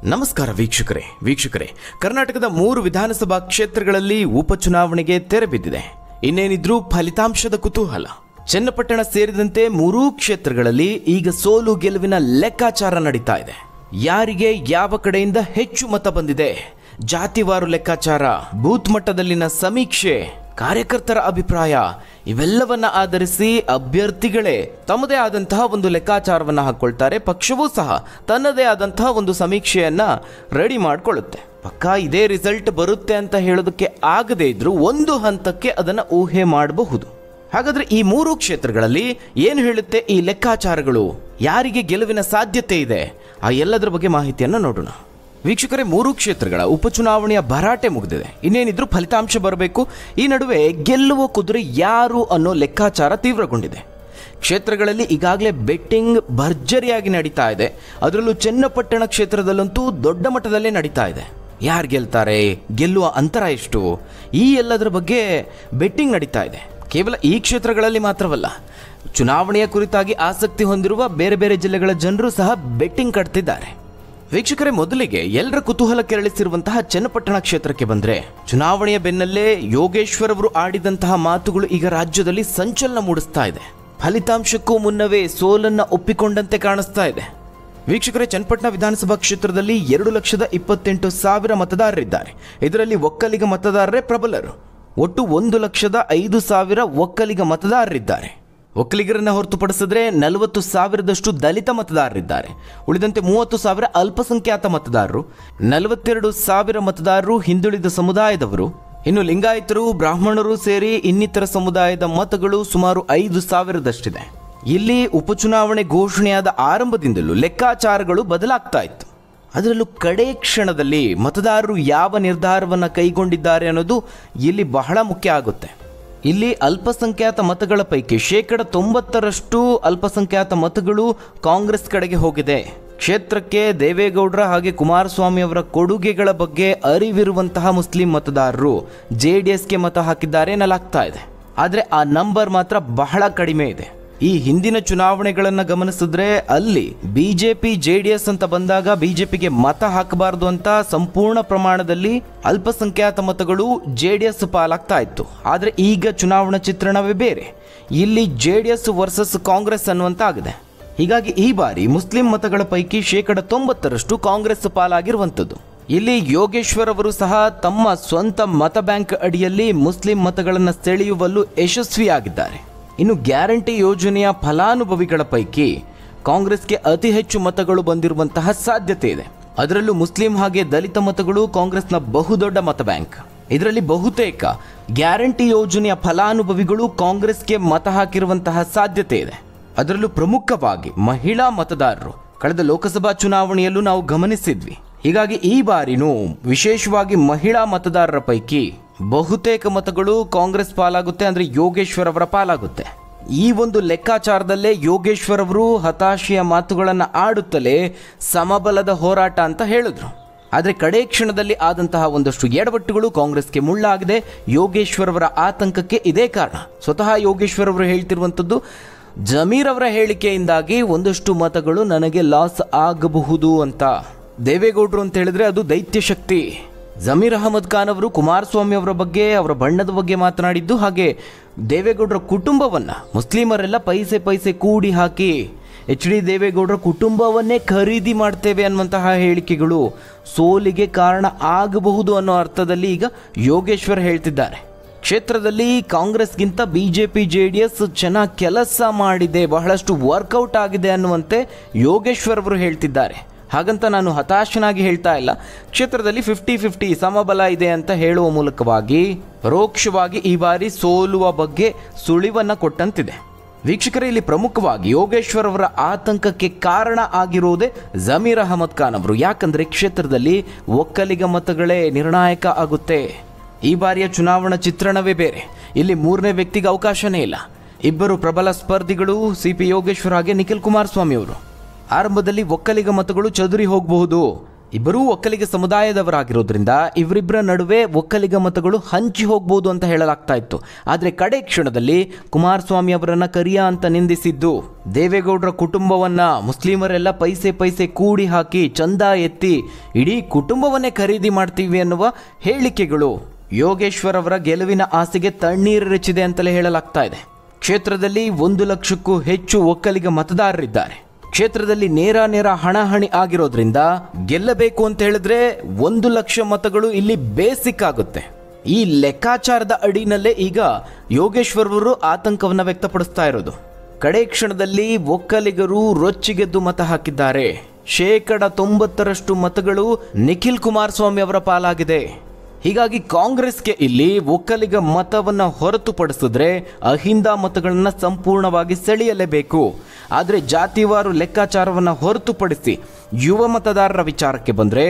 ನಮಸ್ಕಾರ ವೀಕ್ಷಕರೇ ವೀಕ್ಷಕರೇ ಕರ್ನಾಟಕದ ಮೂರು ವಿಧಾನಸಭಾ ಕ್ಷೇತ್ರಗಳಲ್ಲಿ ಉಪಚುನಾವಣೆಗೆ ತೆರೆ ಬಿದ್ದಿದೆ ಇನ್ನೇನಿದ್ರೂ ಫಲಿತಾಂಶದ ಕುತೂಹಲ ಚನ್ನಪಟ್ಟಣ ಸೇರಿದಂತೆ ಮೂರೂ ಕ್ಷೇತ್ರಗಳಲ್ಲಿ ಈಗ ಸೋಲು ಗೆಲುವಿನ ಲೆಕ್ಕಾಚಾರ ನಡೀತಾ ಇದೆ ಯಾರಿಗೆ ಯಾವ ಕಡೆಯಿಂದ ಹೆಚ್ಚು ಮತ ಬಂದಿದೆ ಜಾತಿವಾರು ಲೆಕ್ಕಾಚಾರ ಬೂತ್ ಮಟ್ಟದಲ್ಲಿನ ಸಮೀಕ್ಷೆ ಕಾರ್ಯಕರ್ತರ ಅಭಿಪ್ರಾಯ ಇವೆಲ್ಲವನ್ನ ಆಧರಿಸಿ ಅಭ್ಯರ್ಥಿಗಳೇ ತಮ್ಮದೇ ಆದಂತಹ ಒಂದು ಲೆಕ್ಕಾಚಾರವನ್ನು ಹಾಕೊಳ್ತಾರೆ ಪಕ್ಷವೂ ಸಹ ತನ್ನದೇ ಆದಂತಹ ಒಂದು ಸಮೀಕ್ಷೆಯನ್ನ ರೆಡಿ ಮಾಡಿಕೊಳ್ಳುತ್ತೆ ಪಕ್ಕಾ ಇದೇ ರಿಸಲ್ಟ್ ಬರುತ್ತೆ ಅಂತ ಹೇಳೋದಕ್ಕೆ ಆಗದೇ ಇದ್ರೂ ಒಂದು ಹಂತಕ್ಕೆ ಅದನ್ನ ಊಹೆ ಮಾಡಬಹುದು ಹಾಗಾದ್ರೆ ಈ ಮೂರು ಕ್ಷೇತ್ರಗಳಲ್ಲಿ ಏನು ಹೇಳುತ್ತೆ ಈ ಲೆಕ್ಕಾಚಾರಗಳು ಯಾರಿಗೆ ಗೆಲುವಿನ ಸಾಧ್ಯತೆ ಇದೆ ಆ ಎಲ್ಲದರ ಬಗ್ಗೆ ಮಾಹಿತಿಯನ್ನು ನೋಡೋಣ ವೀಕ್ಷಕರೇ ಮೂರು ಕ್ಷೇತ್ರಗಳ ಉಪಚುನಾವಣೆಯ ಭರಾಟೆ ಮುಗಿದಿದೆ ಇನ್ನೇನಿದ್ರೂ ಫಲಿತಾಂಶ ಬರಬೇಕು ಈ ನಡುವೆ ಗೆಲ್ಲುವ ಕುದುರೆ ಯಾರು ಅನ್ನೋ ಲೆಕ್ಕಾಚಾರ ತೀವ್ರಗೊಂಡಿದೆ ಕ್ಷೇತ್ರಗಳಲ್ಲಿ ಈಗಾಗಲೇ ಬೆಟ್ಟಿಂಗ್ ಭರ್ಜರಿಯಾಗಿ ನಡೀತಾ ಇದೆ ಅದರಲ್ಲೂ ಚನ್ನಪಟ್ಟಣ ಕ್ಷೇತ್ರದಲ್ಲಂತೂ ದೊಡ್ಡ ಮಟ್ಟದಲ್ಲೇ ನಡೀತಾ ಇದೆ ಯಾರು ಗೆಲ್ತಾರೆ ಗೆಲ್ಲುವ ಅಂತರ ಎಷ್ಟು ಈ ಎಲ್ಲದರ ಬಗ್ಗೆ ಬೆಟ್ಟಿಂಗ್ ನಡೀತಾ ಇದೆ ಕೇವಲ ಈ ಕ್ಷೇತ್ರಗಳಲ್ಲಿ ಮಾತ್ರವಲ್ಲ ಚುನಾವಣೆಯ ಕುರಿತಾಗಿ ಆಸಕ್ತಿ ಹೊಂದಿರುವ ಬೇರೆ ಬೇರೆ ಜಿಲ್ಲೆಗಳ ಜನರು ಸಹ ಬೆಟ್ಟಿಂಗ್ ಕಟ್ತಿದ್ದಾರೆ ವೀಕ್ಷಕರೇ ಮೊದಲಿಗೆ ಎಲ್ಲರ ಕುತೂಹಲ ಕೆರಳಿಸಿರುವಂತಹ ಚನ್ನಪಟ್ಟಣ ಕ್ಷೇತ್ರಕ್ಕೆ ಬಂದ್ರೆ ಚುನಾವಣೆಯ ಬೆನ್ನಲ್ಲೇ ಯೋಗೇಶ್ವರ್ ಅವರು ಆಡಿದಂತಹ ಮಾತುಗಳು ಈಗ ರಾಜ್ಯದಲ್ಲಿ ಸಂಚಲನ ಮೂಡಿಸ್ತಾ ಇದೆ ಫಲಿತಾಂಶಕ್ಕೂ ಮುನ್ನವೇ ಸೋಲನ್ನ ಒಪ್ಪಿಕೊಂಡಂತೆ ಕಾಣಿಸ್ತಾ ಇದೆ ವೀಕ್ಷಕರೇ ಚನ್ನಪಟ್ಟಣ ವಿಧಾನಸಭಾ ಕ್ಷೇತ್ರದಲ್ಲಿ ಎರಡು ಲಕ್ಷದ ಇಪ್ಪತ್ತೆಂಟು ಸಾವಿರ ಮತದಾರರಿದ್ದಾರೆ ಇದರಲ್ಲಿ ಒಕ್ಕಲಿಗ ಮತದಾರರೇ ಪ್ರಬಲರು ಒಟ್ಟು ಒಂದು ಲಕ್ಷದ ಐದು ಸಾವಿರ ಒಕ್ಕಲಿಗ ಮತದಾರರಿದ್ದಾರೆ ಒಕ್ಕಲಿಗರನ್ನ ಹೊರತುಪಡಿಸಿದ್ರೆ ನಲವತ್ತು ಸಾವಿರದಷ್ಟು ದಲಿತ ಮತದಾರರಿದ್ದಾರೆ ಉಳಿದಂತೆ ಮೂವತ್ತು ಸಾವಿರ ಅಲ್ಪಸಂಖ್ಯಾತ ಮತದಾರರು ನಲವತ್ತೆರಡು ಸಾವಿರ ಮತದಾರರು ಹಿಂದುಳಿದ ಸಮುದಾಯದವರು ಇನ್ನು ಲಿಂಗಾಯತರು ಬ್ರಾಹ್ಮಣರು ಸೇರಿ ಇನ್ನಿತರ ಸಮುದಾಯದ ಮತಗಳು ಸುಮಾರು ಐದು ಸಾವಿರದಷ್ಟಿದೆ ಇಲ್ಲಿ ಉಪಚುನಾವಣೆ ಘೋಷಣೆಯಾದ ಆರಂಭದಿಂದಲೂ ಲೆಕ್ಕಾಚಾರಗಳು ಬದಲಾಗ್ತಾ ಇತ್ತು ಅದರಲ್ಲೂ ಕಡೆ ಕ್ಷಣದಲ್ಲಿ ಮತದಾರರು ಯಾವ ನಿರ್ಧಾರವನ್ನು ಕೈಗೊಂಡಿದ್ದಾರೆ ಅನ್ನೋದು ಇಲ್ಲಿ ಬಹಳ ಮುಖ್ಯ ಆಗುತ್ತೆ ಇಲ್ಲಿ ಅಲ್ಪಸಂಖ್ಯಾತ ಮತಗಳ ಪೈಕಿ ಶೇಕಡ ತೊಂಬತ್ತರಷ್ಟು ಅಲ್ಪಸಂಖ್ಯಾತ ಮತಗಳು ಕಾಂಗ್ರೆಸ್ ಕಡೆಗೆ ಹೋಗಿದೆ ಕ್ಷೇತ್ರಕ್ಕೆ ದೇವೇಗೌಡರ ಹಾಗೆ ಕುಮಾರಸ್ವಾಮಿ ಅವರ ಕೊಡುಗೆಗಳ ಬಗ್ಗೆ ಅರಿವಿರುವಂತಹ ಮುಸ್ಲಿಂ ಮತದಾರರು ಜೆ ಡಿ ಎಸ್ಗೆ ಮತ ಹಾಕಿದ್ದಾರೆ ಎನ್ನಲಾಗ್ತಾ ಇದೆ ಆದರೆ ಆ ನಂಬರ್ ಮಾತ್ರ ಬಹಳ ಕಡಿಮೆ ಇದೆ ಈ ಹಿಂದಿನ ಚುನಾವಣೆಗಳನ್ನು ಗಮನಿಸಿದ್ರೆ ಅಲ್ಲಿ ಬಿಜೆಪಿ ಜೆ ಡಿ ಎಸ್ ಅಂತ ಬಂದಾಗ ಬಿಜೆಪಿಗೆ ಮತ ಹಾಕಬಾರದು ಅಂತ ಸಂಪೂರ್ಣ ಪ್ರಮಾಣದಲ್ಲಿ ಅಲ್ಪಸಂಖ್ಯಾತ ಮತಗಳು ಜೆ ಡಿ ಎಸ್ ಪಾಲಾಗ್ತಾ ಇತ್ತು ಆದರೆ ಈಗ ಚುನಾವಣಾ ಚಿತ್ರಣವೇ ಬೇರೆ ಇಲ್ಲಿ J D S versus Congress ಅನ್ನುವಂತಾಗಿದೆ ಹೀಗಾಗಿ ಈ ಬಾರಿ ಮುಸ್ಲಿಂ ಮತಗಳ ಪೈಕಿ ಶೇಕಡ ತೊಂಬತ್ತರಷ್ಟು ಕಾಂಗ್ರೆಸ್ ಪಾಲಾಗಿರುವಂಥದ್ದು ಇಲ್ಲಿ ಯೋಗೇಶ್ವರ್ ಅವರು ಸಹ ತಮ್ಮ ಸ್ವಂತ ಮತ ಬ್ಯಾಂಕ್ ಅಡಿಯಲ್ಲಿ ಮುಸ್ಲಿಂ ಮತಗಳನ್ನು ಸೆಳೆಯುವಲ್ಲೂ ಯಶಸ್ವಿಯಾಗಿದ್ದಾರೆ ಇನ್ನು ಗ್ಯಾರಂಟಿ ಯೋಜನೆಯ ಫಲಾನುಭವಿಗಳ ಪೈಕಿ ಕಾಂಗ್ರೆಸ್ಗೆ ಅತಿ ಹೆಚ್ಚು ಮತಗಳು ಬಂದಿರುವಂತಹ ಸಾಧ್ಯತೆ ಇದೆ ಅದರಲ್ಲೂ ಮುಸ್ಲಿಂ ಹಾಗೆ ದಲಿತ ಮತಗಳು ಕಾಂಗ್ರೆಸ್ನ ಬಹುದೊಡ್ಡ ಮತ ಬ್ಯಾಂಕ್ ಇದರಲ್ಲಿ ಬಹುತೇಕ ಗ್ಯಾರಂಟಿ ಯೋಜನೆಯ ಫಲಾನುಭವಿಗಳು ಕಾಂಗ್ರೆಸ್ಗೆ ಮತ ಹಾಕಿರುವಂತಹ ಸಾಧ್ಯತೆ ಇದೆ ಅದರಲ್ಲೂ ಪ್ರಮುಖವಾಗಿ ಮಹಿಳಾ ಮತದಾರರು ಕಳೆದ ಲೋಕಸಭಾ ಚುನಾವಣೆಯಲ್ಲೂ ನಾವು ಗಮನಿಸಿದ್ವಿ ಹೀಗಾಗಿ ಈ ಬಾರಿನೂ ವಿಶೇಷವಾಗಿ ಮಹಿಳಾ ಮತದಾರರ ಪೈಕಿ ಬಹುತೇಕ ಮತಗಳು ಕಾಂಗ್ರೆಸ್ ಪಾಲಾಗುತ್ತೆ ಅಂದ್ರೆ ಯೋಗೇಶ್ವರ್ ಅವರ ಪಾಲಾಗುತ್ತೆ ಈ ಒಂದು ಲೆಕ್ಕಾಚಾರದಲ್ಲೇ ಯೋಗೇಶ್ವರ್ ಅವರು ಹತಾಶೆಯ ಮಾತುಗಳನ್ನು ಆಡುತ್ತಲೇ ಸಮಬಲದ ಹೋರಾಟ ಅಂತ ಹೇಳಿದ್ರು ಆದರೆ ಕಡೆ ಕ್ಷಣದಲ್ಲಿ ಆದಂತಹ ಒಂದಷ್ಟು ಎಡವಟ್ಟುಗಳು ಕಾಂಗ್ರೆಸ್ಗೆ ಮುಳ್ಳಾಗಿದೆ ಯೋಗೇಶ್ವರ್ ಅವರ ಆತಂಕಕ್ಕೆ ಇದೇ ಕಾರಣ ಸ್ವತಃ ಯೋಗೇಶ್ವರ್ ಅವರು ಹೇಳ್ತಿರುವಂಥದ್ದು ಜಮೀರ್ ಅವರ ಹೇಳಿಕೆಯಿಂದಾಗಿ ಒಂದಷ್ಟು ಮತಗಳು ನನಗೆ ಲಾಸ್ ಆಗಬಹುದು ಅಂತ ದೇವೇಗೌಡರು ಅಂತ ಹೇಳಿದ್ರೆ ಅದು ದೈತ್ಯ ಶಕ್ತಿ ಜಮೀರ್ ಅಹಮದ್ ಖಾನ್ ಅವರು ಕುಮಾರಸ್ವಾಮಿ ಅವರ ಬಗ್ಗೆ ಅವರ ಬಣ್ಣದ ಬಗ್ಗೆ ಮಾತನಾಡಿದ್ದು ಹಾಗೆ ದೇವೇಗೌಡರ ಕುಟುಂಬವನ್ನ ಮುಸ್ಲಿಮರೆಲ್ಲ ಪೈಸೆ ಪೈಸೆ ಕೂಡಿ ಹಾಕಿ ಎಚ್ ಡಿ ದೇವೇಗೌಡರ ಕುಟುಂಬವನ್ನೇ ಖರೀದಿ ಮಾಡ್ತೇವೆ ಅನ್ನುವಂತಹ ಹೇಳಿಕೆಗಳು ಸೋಲಿಗೆ ಕಾರಣ ಆಗಬಹುದು ಅನ್ನೋ ಅರ್ಥದಲ್ಲಿ ಈಗ ಯೋಗೇಶ್ವರ್ ಹೇಳ್ತಿದ್ದಾರೆ ಕ್ಷೇತ್ರದಲ್ಲಿ ಕಾಂಗ್ರೆಸ್ಗಿಂತ ಬಿಜೆಪಿ ಜೆ ಡಿ ಎಸ್ ಚೆನ್ನಾಗಿ ಕೆಲಸ ಮಾಡಿದೆ ಬಹಳಷ್ಟು ವರ್ಕೌಟ್ ಆಗಿದೆ ಅನ್ನುವಂತೆ ಯೋಗೇಶ್ವರ್ ಅವರು ಹೇಳ್ತಿದ್ದಾರೆ ಹಾಗಂತ ನಾನು ಹತಾಶನಾಗಿ ಹೇಳ್ತಾ ಇಲ್ಲ ಕ್ಷೇತ್ರದಲ್ಲಿ ಫಿಫ್ಟಿ ಫಿಫ್ಟಿ ಸಮಬಲ ಇದೆ ಅಂತ ಹೇಳುವ ಮೂಲಕವಾಗಿ ಪರೋಕ್ಷವಾಗಿ ಈ ಬಾರಿ ಸೋಲುವ ಬಗ್ಗೆ ಸುಳಿವನ್ನ ಕೊಟ್ಟಂತಿದೆ ವೀಕ್ಷಕರೇ ಇಲ್ಲಿ ಪ್ರಮುಖವಾಗಿ ಯೋಗೇಶ್ವರ್ ಅವರ ಆತಂಕಕ್ಕೆ ಕಾರಣ ಆಗಿರುವುದೇ ಜಮೀರ್ ಅಹಮದ್ ಖಾನ್ ಅವರು ಯಾಕಂದ್ರೆ ಕ್ಷೇತ್ರದಲ್ಲಿ ಒಕ್ಕಲಿಗ ಮತಗಳೇ ನಿರ್ಣಾಯಕ ಆಗುತ್ತೆ ಈ ಬಾರಿಯ ಚುನಾವಣಾ ಚಿತ್ರಣವೇ ಬೇರೆ ಇಲ್ಲಿ ಮೂರನೇ ವ್ಯಕ್ತಿಗೆ ಅವಕಾಶನೇ ಇಲ್ಲ ಇಬ್ಬರು ಪ್ರಬಲ ಸ್ಪರ್ಧಿಗಳು ಸಿ ಪಿ ಯೋಗೇಶ್ವರ್ ಹಾಗೆ ನಿಖಿಲ್ ಕುಮಾರಸ್ವಾಮಿ ಅವರು ಆರಂಭದಲ್ಲಿ ಒಕ್ಕಲಿಗ ಮತಗಳು ಚದುರಿ ಹೋಗಬಹುದು ಇಬ್ಬರೂ ಒಕ್ಕಲಿಗ ಸಮುದಾಯದವರಾಗಿರೋದ್ರಿಂದ ಇವರಿಬ್ಬರ ನಡುವೆ ಒಕ್ಕಲಿಗ ಮತಗಳು ಹಂಚಿ ಹೋಗ್ಬೋದು ಅಂತ ಹೇಳಲಾಗ್ತಾ ಇತ್ತು ಆದರೆ ಕಡೆ ಕ್ಷಣದಲ್ಲಿ ಕುಮಾರಸ್ವಾಮಿ ಅವರನ್ನ ಕರಿಯ ಅಂತ ನಿಂದಿಸಿದ್ದು ದೇವೇಗೌಡರ ಕುಟುಂಬವನ್ನ ಮುಸ್ಲಿಮರೆಲ್ಲ ಪೈಸೆ ಪೈಸೆ ಕೂಡಿ ಹಾಕಿ ಚಂದ ಎತ್ತಿ ಇಡೀ ಕುಟುಂಬವನ್ನೇ ಖರೀದಿ ಮಾಡ್ತೀವಿ ಅನ್ನುವ ಹೇಳಿಕೆಗಳು ಯೋಗೇಶ್ವರ್ ಅವರ ಗೆಲುವಿನ ಆಸೆಗೆ ತಣ್ಣೀರೆರಚಿದೆ ಅಂತಲೇ ಹೇಳಲಾಗ್ತಾ ಇದೆ ಕ್ಷೇತ್ರದಲ್ಲಿ ಒಂದು ಲಕ್ಷಕ್ಕೂ ಹೆಚ್ಚು ಒಕ್ಕಲಿಗ ಮತದಾರರಿದ್ದಾರೆ ಕ್ಷೇತ್ರದಲ್ಲಿ ನೇರ ನೇರ ಹಣಾಹಣಿ ಆಗಿರೋದ್ರಿಂದ ಗೆಲ್ಲಬೇಕು ಅಂತ ಹೇಳಿದ್ರೆ ಒಂದು ಲಕ್ಷ ಮತಗಳು ಇಲ್ಲಿ ಬೇಸಿಕ್ ಆಗುತ್ತೆ ಈ ಲೆಕ್ಕಾಚಾರದ ಅಡಿನಲ್ಲೇ ಈಗ ಯೋಗೇಶ್ವರ್ ಅವರು ಆತಂಕವನ್ನ ವ್ಯಕ್ತಪಡಿಸ್ತಾ ಇರೋದು ಕಡೆ ಕ್ಷಣದಲ್ಲಿ ಒಕ್ಕಲಿಗರು ರೊಚ್ಚಿಗೆದ್ದು ಮತ ಹಾಕಿದ್ದಾರೆ ಶೇಕಡ ತೊಂಬತ್ತರಷ್ಟು ಮತಗಳು ನಿಖಿಲ್ ಕುಮಾರಸ್ವಾಮಿ ಅವರ ಪಾಲಾಗಿದೆ ಹೀಗಾಗಿ ಕಾಂಗ್ರೆಸ್ಗೆ ಇಲ್ಲಿ ಒಕ್ಕಲಿಗ ಮತವನ್ನ ಹೊರತುಪಡಿಸಿದ್ರೆ ಅಹಿಂದ ಮತಗಳನ್ನ ಸಂಪೂರ್ಣವಾಗಿ ಸೆಳೆಯಲೇಬೇಕು ಆದರೆ ಜಾತಿವಾರು ಲೆಕ್ಕಾಚಾರವನ್ನು ಹೊರತುಪಡಿಸಿ ಯುವ ಮತದಾರರ ವಿಚಾರಕ್ಕೆ ಬಂದರೆ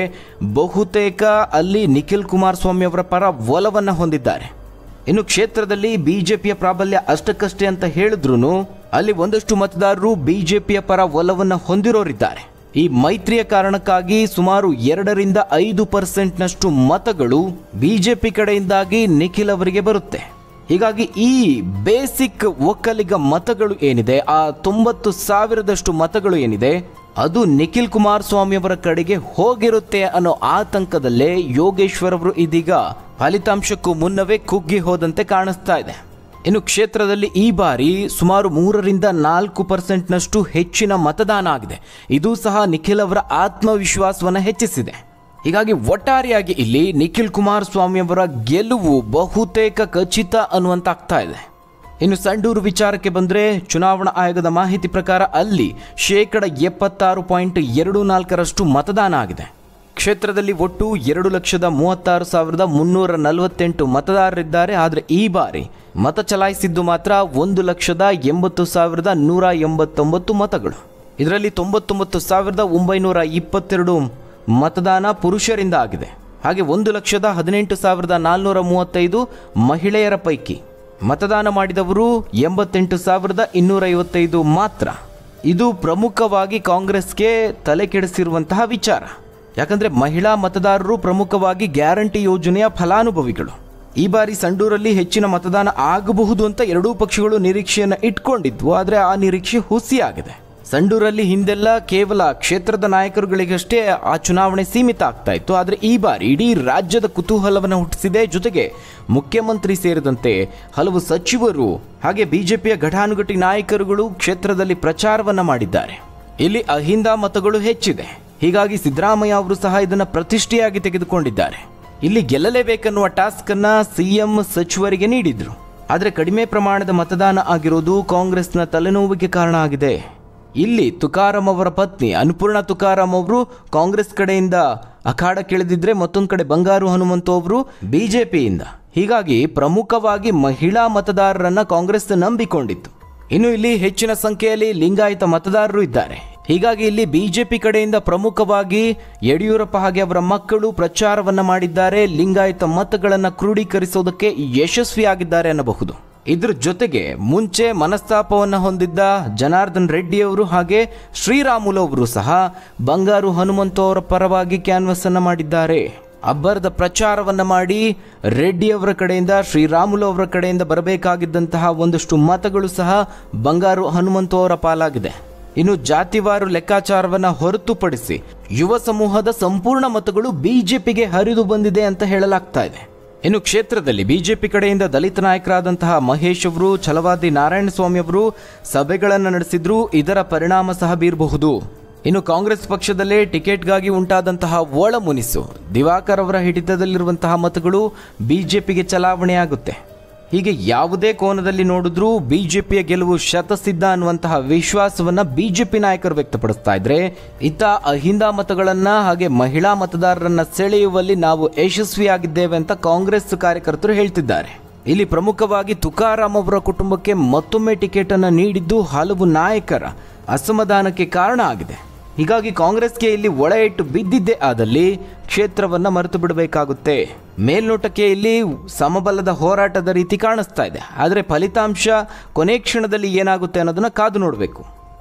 ಬಹುತೇಕ ಅಲ್ಲಿ ನಿಖಿಲ್ ಕುಮಾರಸ್ವಾಮಿ ಅವರ ಪರ ಒಲವನ್ನು ಹೊಂದಿದ್ದಾರೆ ಇನ್ನು ಕ್ಷೇತ್ರದಲ್ಲಿ ಬಿಜೆಪಿಯ ಪ್ರಾಬಲ್ಯ ಅಷ್ಟಕ್ಕಷ್ಟೇ ಅಂತ ಹೇಳಿದ್ರು ಅಲ್ಲಿ ಒಂದಷ್ಟು ಮತದಾರರು ಬಿಜೆಪಿಯ ಪರ ಒಲವನ್ನು ಹೊಂದಿರೋರಿದ್ದಾರೆ ಈ ಮೈತ್ರಿಯ ಕಾರಣಕ್ಕಾಗಿ ಸುಮಾರು ಎರಡರಿಂದ ಐದು ಪರ್ಸೆಂಟ್ನಷ್ಟು ಮತಗಳು ಬಿಜೆಪಿ ಕಡೆಯಿಂದಾಗಿ ನಿಖಿಲ್ ಅವರಿಗೆ ಬರುತ್ತೆ ಹೀಗಾಗಿ ಈ ಬೇಸಿಕ್ ಒಕ್ಕಲಿಗ ಮತಗಳು ಏನಿದೆ ಆ ತೊಂಬತ್ತು ಸಾವಿರದಷ್ಟು ಮತಗಳು ಏನಿದೆ ಅದು ನಿಖಿಲ್ ಕುಮಾರಸ್ವಾಮಿ ಅವರ ಕಡೆಗೆ ಹೋಗಿರುತ್ತೆ ಅನ್ನೋ ಆತಂಕದಲ್ಲೇ ಯೋಗೇಶ್ವರ್ ಅವರು ಇದೀಗ ಫಲಿತಾಂಶಕ್ಕೂ ಮುನ್ನವೇ ಕುಗ್ಗಿ ಹೋದಂತೆ ಕಾಣಿಸ್ತಾ ಇದೆ ಇನ್ನು ಕ್ಷೇತ್ರದಲ್ಲಿ ಈ ಬಾರಿ ಸುಮಾರು ಮೂರರಿಂದ ನಾಲ್ಕು ಪರ್ಸೆಂಟ್ನಷ್ಟು ಹೆಚ್ಚಿನ ಮತದಾನ ಆಗಿದೆ ಇದು ಸಹ ನಿಖಿಲ್ ಅವರ ಆತ್ಮವಿಶ್ವಾಸವನ್ನು ಹೆಚ್ಚಿಸಿದೆ ಹೀಗಾಗಿ ಒಟ್ಟಾರೆಯಾಗಿ ಇಲ್ಲಿ ನಿಖಿಲ್ ಕುಮಾರಸ್ವಾಮಿ ಅವರ ಗೆಲುವು ಬಹುತೇಕ ಖಚಿತ ಅನ್ನುವಂತಾಗ್ತಾ ಇದೆ ಇನ್ನು ಸಂಡೂರು ವಿಚಾರಕ್ಕೆ ಬಂದರೆ ಚುನಾವಣಾ ಆಯೋಗದ ಮಾಹಿತಿ ಪ್ರಕಾರ ಅಲ್ಲಿ ಶೇಕಡ ಎಪ್ಪತ್ತಾರು ಪಾಯಿಂಟ್ ಎರಡು ನಾಲ್ಕರಷ್ಟು ಮತದಾನ ಆಗಿದೆ ಕ್ಷೇತ್ರದಲ್ಲಿ ಒಟ್ಟು ಎರಡು ಲಕ್ಷದ ಮೂವತ್ತಾರು ಸಾವಿರದ ಮುನ್ನೂರ ನಲವತ್ತೆಂಟು ಮತದಾರರಿದ್ದಾರೆ ಆದರೆ ಈ ಬಾರಿ ಮತ ಚಲಾಯಿಸಿದ್ದು ಮಾತ್ರ ಒಂದು ಲಕ್ಷದ ಎಂಬತ್ತು ಸಾವಿರದ ನೂರ ಎಂಬತ್ತೊಂಬತ್ತು ಮತಗಳು ಇದರಲ್ಲಿ ತೊಂಬತ್ತೊಂಬತ್ತು ಸಾವಿರದ ಒಂಬೈನೂರ ಇಪ್ಪತ್ತೆರಡು ಮತದಾನ ಪುರುಷರಿಂದ ಆಗಿದೆ ಹಾಗೆ ಒಂದು ಲಕ್ಷದ ಹದಿನೆಂಟು ಸಾವಿರದ ನಾಲ್ನೂರ ಮೂವತ್ತೈದು ಮಹಿಳೆಯರ ಪೈಕಿ ಮತದಾನ ಮಾಡಿದವರು ಎಂಬತ್ತೆಂಟು ಸಾವಿರದ ಇನ್ನೂರ ಐವತ್ತೈದು ಮಾತ್ರ ಇದು ಪ್ರಮುಖವಾಗಿ ಕಾಂಗ್ರೆಸ್ಗೆ ತಲೆ ಕೆಡಿಸಿರುವಂತಹ ವಿಚಾರ ಯಾಕಂದ್ರೆ ಮಹಿಳಾ ಮತದಾರರು ಪ್ರಮುಖವಾಗಿ ಗ್ಯಾರಂಟಿ ಯೋಜನೆಯ ಫಲಾನುಭವಿಗಳು ಈ ಬಾರಿ ಸಂಡೂರಲ್ಲಿ ಹೆಚ್ಚಿನ ಮತದಾನ ಆಗಬಹುದು ಅಂತ ಎರಡೂ ಪಕ್ಷಗಳು ನಿರೀಕ್ಷೆಯನ್ನು ಇಟ್ಕೊಂಡಿದ್ವು ಆದರೆ ಆ ನಿರೀಕ್ಷೆ ಹುಸಿಯಾಗಿದೆ ಸಂಡೂರಲ್ಲಿ ಹಿಂದೆಲ್ಲ ಕೇವಲ ಕ್ಷೇತ್ರದ ನಾಯಕರುಗಳಿಗಷ್ಟೇ ಆ ಚುನಾವಣೆ ಸೀಮಿತ ಆಗ್ತಾ ಇತ್ತು ಆದರೆ ಈ ಬಾರಿ ಇಡೀ ರಾಜ್ಯದ ಕುತೂಹಲವನ್ನು ಹುಟ್ಟಿಸಿದೆ ಜೊತೆಗೆ ಮುಖ್ಯಮಂತ್ರಿ ಸೇರಿದಂತೆ ಹಲವು ಸಚಿವರು ಹಾಗೆ ಬಿಜೆಪಿಯ ಘಟಾನುಘಟಿ ನಾಯಕರುಗಳು ಕ್ಷೇತ್ರದಲ್ಲಿ ಪ್ರಚಾರವನ್ನ ಮಾಡಿದ್ದಾರೆ ಇಲ್ಲಿ ಅಹಿಂದ ಮತಗಳು ಹೆಚ್ಚಿದೆ ಹೀಗಾಗಿ ಸಿದ್ದರಾಮಯ್ಯ ಅವರು ಸಹ ಇದನ್ನು ಪ್ರತಿಷ್ಠೆಯಾಗಿ ತೆಗೆದುಕೊಂಡಿದ್ದಾರೆ ಇಲ್ಲಿ ಗೆಲ್ಲಲೇಬೇಕನ್ನುವ ಟಾಸ್ಕ್ ಅನ್ನ ಸಿಎಂ ಸಚಿವರಿಗೆ ನೀಡಿದ್ರು ಆದರೆ ಕಡಿಮೆ ಪ್ರಮಾಣದ ಮತದಾನ ಆಗಿರೋದು ಕಾಂಗ್ರೆಸ್ನ ತಲೆನೋವಿಗೆ ಕಾರಣ ಆಗಿದೆ ಇಲ್ಲಿ ತುಕಾರಾಂ ಅವರ ಪತ್ನಿ ಅನ್ನಪೂರ್ಣ ತುಕಾರಾಂ ಅವರು ಕಾಂಗ್ರೆಸ್ ಕಡೆಯಿಂದ ಅಖಾಡಕ್ಕಿಳಿದಿದ್ರೆ ಮತ್ತೊಂದು ಕಡೆ ಬಂಗಾರು ಹನುಮಂತು ಅವರು ಬಿಜೆಪಿಯಿಂದ ಹೀಗಾಗಿ ಪ್ರಮುಖವಾಗಿ ಮಹಿಳಾ ಮತದಾರರನ್ನ ಕಾಂಗ್ರೆಸ್ ನಂಬಿಕೊಂಡಿತ್ತು ಇನ್ನು ಇಲ್ಲಿ ಹೆಚ್ಚಿನ ಸಂಖ್ಯೆಯಲ್ಲಿ ಲಿಂಗಾಯತ ಮತದಾರರು ಇದ್ದಾರೆ ಹೀಗಾಗಿ ಇಲ್ಲಿ ಬಿಜೆಪಿ ಕಡೆಯಿಂದ ಪ್ರಮುಖವಾಗಿ ಯಡಿಯೂರಪ್ಪ ಹಾಗೆ ಅವರ ಮಕ್ಕಳು ಪ್ರಚಾರವನ್ನ ಮಾಡಿದ್ದಾರೆ ಲಿಂಗಾಯತ ಮತಗಳನ್ನು ಕ್ರೋಢೀಕರಿಸೋದಕ್ಕೆ ಯಶಸ್ವಿಯಾಗಿದ್ದಾರೆ ಅನ್ನಬಹುದು ಇದ್ರ ಜೊತೆಗೆ ಮುಂಚೆ ಮನಸ್ತಾಪವನ್ನ ಹೊಂದಿದ್ದ ಜನಾರ್ದನ್ ರೆಡ್ಡಿ ಅವರು ಹಾಗೆ ಶ್ರೀರಾಮುಲು ಅವರು ಸಹ ಬಂಗಾರು ಹನುಮಂತು ಅವರ ಪರವಾಗಿ ಕ್ಯಾನ್ವಸ್ ಅನ್ನ ಮಾಡಿದ್ದಾರೆ ಅಬ್ಬರದ ಪ್ರಚಾರವನ್ನ ಮಾಡಿ ರೆಡ್ಡಿ ಅವರ ಕಡೆಯಿಂದ ಶ್ರೀರಾಮುಲು ಅವರ ಕಡೆಯಿಂದ ಬರಬೇಕಾಗಿದ್ದಂತಹ ಒಂದಷ್ಟು ಮತಗಳು ಸಹ ಬಂಗಾರು ಹನುಮಂತು ಅವರ ಪಾಲಾಗಿದೆ ಇನ್ನು ಜಾತಿವಾರು ಲೆಕ್ಕಾಚಾರವನ್ನ ಹೊರತುಪಡಿಸಿ ಯುವ ಸಮೂಹದ ಸಂಪೂರ್ಣ ಮತಗಳು ಬಿಜೆಪಿಗೆ ಹರಿದು ಬಂದಿದೆ ಅಂತ ಹೇಳಲಾಗ್ತಾ ಇದೆ ಇನ್ನು ಕ್ಷೇತ್ರದಲ್ಲಿ ಬಿಜೆಪಿ ಕಡೆಯಿಂದ ದಲಿತ ನಾಯಕರಾದಂತಹ ಮಹೇಶ್ ಅವರು ಛಲವಾದಿ ನಾರಾಯಣಸ್ವಾಮಿ ಅವರು ಸಭೆಗಳನ್ನು ನಡೆಸಿದ್ರು ಇದರ ಪರಿಣಾಮ ಸಹ ಬೀರಬಹುದು ಇನ್ನು ಕಾಂಗ್ರೆಸ್ ಪಕ್ಷದಲ್ಲೇ ಟಿಕೆಟ್ಗಾಗಿ ಉಂಟಾದಂತಹ ಒಳ ಮುನಿಸು ದಿವಾಕರ್ ಅವರ ಹಿಡಿತದಲ್ಲಿರುವಂತಹ ಮತಗಳು ಬಿಜೆಪಿಗೆ ಚಲಾವಣೆಯಾಗುತ್ತೆ ಹೀಗೆ ಯಾವುದೇ ಕೋನದಲ್ಲಿ ನೋಡಿದ್ರೂ ಬಿಜೆಪಿಯ ಗೆಲುವು ಶತಸಿದ್ಧ ಅನ್ನುವಂತಹ ವಿಶ್ವಾಸವನ್ನ ಬಿಜೆಪಿ ನಾಯಕರು ವ್ಯಕ್ತಪಡಿಸ್ತಾ ಇದ್ರೆ ಇತ್ತ ಅಹಿಂದ ಮತಗಳನ್ನ ಹಾಗೆ ಮಹಿಳಾ ಮತದಾರರನ್ನ ಸೆಳೆಯುವಲ್ಲಿ ನಾವು ಯಶಸ್ವಿಯಾಗಿದ್ದೇವೆ ಅಂತ ಕಾಂಗ್ರೆಸ್ ಕಾರ್ಯಕರ್ತರು ಹೇಳ್ತಿದ್ದಾರೆ ಇಲ್ಲಿ ಪ್ರಮುಖವಾಗಿ ತುಕಾರಾಂ ಅವರ ಕುಟುಂಬಕ್ಕೆ ಮತ್ತೊಮ್ಮೆ ಟಿಕೆಟ್ ಅನ್ನು ನೀಡಿದ್ದು ಹಲವು ನಾಯಕರ ಅಸಮಾಧಾನಕ್ಕೆ ಕಾರಣ ಆಗಿದೆ ಹೀಗಾಗಿ ಕಾಂಗ್ರೆಸ್ಗೆ ಇಲ್ಲಿ ಒಳ ಇಟ್ಟು ಬಿದ್ದಿದ್ದೇ ಆದಲ್ಲಿ ಕ್ಷೇತ್ರವನ್ನ ಮರೆತು ಬಿಡಬೇಕಾಗುತ್ತೆ ಮೇಲ್ನೋಟಕ್ಕೆ ಇಲ್ಲಿ ಸಮಬಲದ ಹೋರಾಟದ ರೀತಿ ಕಾಣಿಸ್ತಾ ಇದೆ ಆದರೆ ಫಲಿತಾಂಶ ಕೊನೆ ಕ್ಷಣದಲ್ಲಿ ಏನಾಗುತ್ತೆ ಅನ್ನೋದನ್ನ ಕಾದು ನೋಡಬೇಕು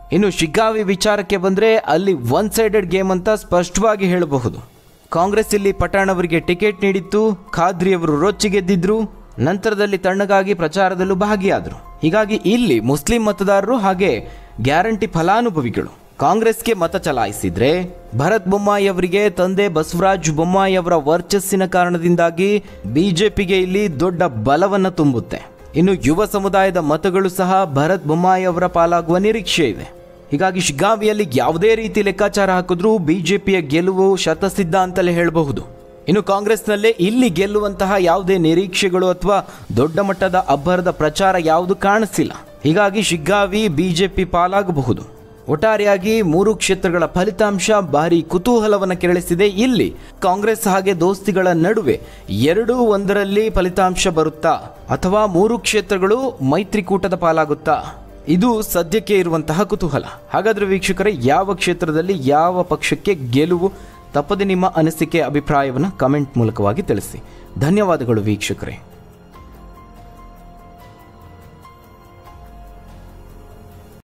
ಇನ್ನು ಶಿಗ್ಗಾವಿ ವಿಚಾರಕ್ಕೆ ಬಂದರೆ ಅಲ್ಲಿ ಒನ್ ಸೈಡೆಡ್ ಗೇಮ್ ಅಂತ ಸ್ಪಷ್ಟವಾಗಿ ಹೇಳಬಹುದು ಕಾಂಗ್ರೆಸ್ ಇಲ್ಲಿ ಪಠಾಣ್ ಅವರಿಗೆ ಟಿಕೆಟ್ ನೀಡಿತ್ತು ಖಾದ್ರಿ ಅವರು ರೊಚ್ಚಿಗೆದ್ದಿದ್ರು ನಂತರದಲ್ಲಿ ತಣ್ಣಗಾಗಿ ಪ್ರಚಾರದಲ್ಲೂ ಭಾಗಿಯಾದರು ಹೀಗಾಗಿ ಇಲ್ಲಿ ಮುಸ್ಲಿಂ ಮತದಾರರು ಹಾಗೆ ಗ್ಯಾರಂಟಿ ಫಲಾನುಭವಿಗಳು ಕಾಂಗ್ರೆಸ್ಗೆ ಮತ ಚಲಾಯಿಸಿದ್ರೆ ಭರತ್ ಬೊಮ್ಮಾಯಿ ಅವರಿಗೆ ತಂದೆ ಬಸವರಾಜ್ ಬೊಮ್ಮಾಯಿ ಅವರ ವರ್ಚಸ್ಸಿನ ಕಾರಣದಿಂದಾಗಿ ಬಿಜೆಪಿಗೆ ಇಲ್ಲಿ ದೊಡ್ಡ ಬಲವನ್ನು ತುಂಬುತ್ತೆ ಇನ್ನು ಯುವ ಸಮುದಾಯದ ಮತಗಳು ಸಹ ಭರತ್ ಬೊಮ್ಮಾಯಿ ಅವರ ಪಾಲಾಗುವ ನಿರೀಕ್ಷೆ ಇದೆ ಹೀಗಾಗಿ ಶಿಗ್ಗಾವಿಯಲ್ಲಿ ಯಾವುದೇ ರೀತಿ ಲೆಕ್ಕಾಚಾರ ಹಾಕಿದ್ರೂ ಬಿಜೆಪಿಯ ಗೆಲುವು ಶತಸಿದ್ಧ ಅಂತಲೇ ಹೇಳಬಹುದು ಇನ್ನು ಕಾಂಗ್ರೆಸ್ನಲ್ಲೇ ಇಲ್ಲಿ ಗೆಲ್ಲುವಂತಹ ಯಾವುದೇ ನಿರೀಕ್ಷೆಗಳು ಅಥವಾ ದೊಡ್ಡ ಮಟ್ಟದ ಅಬ್ಬರದ ಪ್ರಚಾರ ಯಾವುದು ಕಾಣಿಸಿಲ್ಲ ಹೀಗಾಗಿ ಶಿಗ್ಗಾವಿ ಬಿಜೆಪಿ ಪಾಲಾಗಬಹುದು ಒಟ್ಟಾರೆಯಾಗಿ ಮೂರು ಕ್ಷೇತ್ರಗಳ ಫಲಿತಾಂಶ ಭಾರಿ ಕುತೂಹಲವನ್ನು ಕೆರಳಿಸಿದೆ ಇಲ್ಲಿ ಕಾಂಗ್ರೆಸ್ ಹಾಗೆ ದೋಸ್ತಿಗಳ ನಡುವೆ ಎರಡೂ ಒಂದರಲ್ಲಿ ಫಲಿತಾಂಶ ಬರುತ್ತಾ ಅಥವಾ ಮೂರು ಕ್ಷೇತ್ರಗಳು ಮೈತ್ರಿಕೂಟದ ಪಾಲಾಗುತ್ತಾ ಇದು ಸದ್ಯಕ್ಕೆ ಇರುವಂತಹ ಕುತೂಹಲ ಹಾಗಾದ್ರೆ ವೀಕ್ಷಕರೇ ಯಾವ ಕ್ಷೇತ್ರದಲ್ಲಿ ಯಾವ ಪಕ್ಷಕ್ಕೆ ಗೆಲುವು ತಪ್ಪದೆ ನಿಮ್ಮ ಅನಿಸಿಕೆ ಅಭಿಪ್ರಾಯವನ್ನು ಕಮೆಂಟ್ ಮೂಲಕವಾಗಿ ತಿಳಿಸಿ ಧನ್ಯವಾದಗಳು ವೀಕ್ಷಕರೇ